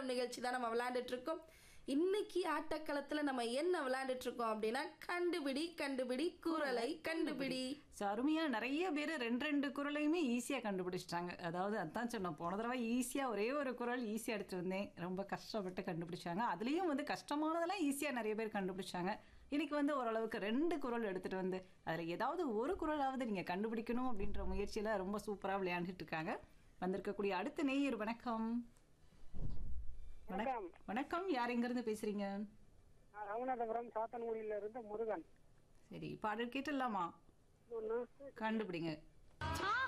நேரம் நிகழ்ச்சி தான் நம்ம விளையாண்டுட்டு இருக்கோம் இன்னைக்கு ஆட்டக்களத்துல நம்ம என்ன விளையாண்டுட்டு இருக்கோம் அப்படின்னா கண்டுபிடி கண்டுபிடி குரலை கண்டுபிடி ஸோ அருமையாக நிறைய பேர் ரெண்டு ரெண்டு குரலையுமே ஈஸியாக கண்டுபிடிச்சிட்டாங்க அதாவது அதான் சொன்னேன் போன தடவை ஈஸியாக ஒரே ஒரு குரல் ஈஸியாக எடுத்துட்டு வந்தேன் ரொம்ப கஷ்டப்பட்டு கண்டுபிடிச்சாங்க அதுலேயும் வந்து கஷ்டமானதெல்லாம் ஈஸியாக நிறைய பேர் கண்டுபிடிச்சாங்க இன்னைக்கு வந்து ஓரளவுக்கு ரெண்டு குரல் எடுத்துகிட்டு வந்து அதில் ஏதாவது ஒரு குரலாவது நீங்கள் கண்டுபிடிக்கணும் அப்படின்ற முயற்சியில் ரொம்ப சூப்பராக விளையாண்டுட்டு இருக்காங்க வந்திருக்கக்கூடிய அடுத்த நேயர் வணக்கம் வணக்கம் வணக்கம் யார் எங்கேருந்து பேசுகிறீங்க நான் ராமநாதபுரம் சாத்தன்குடியில இருந்து முருகன் சரி பாடல் கேட்டுடலாமா ஒன்று கண்டுபிடிங்க ஆ